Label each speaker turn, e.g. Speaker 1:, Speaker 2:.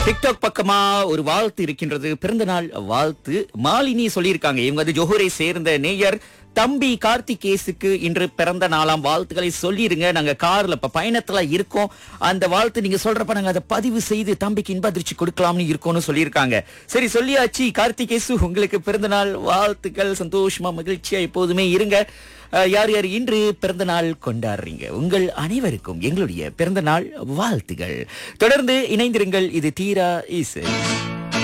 Speaker 1: TikTok பக்கமா ஒரு வாழ்த்து இருக்கின்றது பிறந்த நாள் வாழ்த்து மாலினி சொல்லியிருக்காங்க இவங்க வந்து ஜோஹரை சேர்ந்த நேயர் தம்பி கார்த்திகேசுக்கு இன்று பிறந்த நாளாம் வாழ்த்துக்களை சொல்லிருங்க நாங்க கார்ல இப்ப பயணத்துல இருக்கோம் அந்த வாழ்த்து நீங்க சொல்றப்ப நாங்க அதை பதிவு செய்து தம்பிக்கு இன்ப அதிர்ச்சி கொடுக்கலாம்னு இருக்கோம்னு சொல்லியிருக்காங்க சரி சொல்லியாச்சு கார்த்திகேசு உங்களுக்கு பிறந்த நாள் வாழ்த்துக்கள் சந்தோஷமா மகிழ்ச்சியா எப்போதுமே இருங்க அஹ், யார் யார் இன்று பிறந்த நாள் கொண்டாடுறீங்க உங்கள் அனைவருக்கும் எங்களுடைய பிறந்த நாள் வாழ்த்துகள் தொடர்ந்து இணைந்திருங்கள் இது தீரா இசை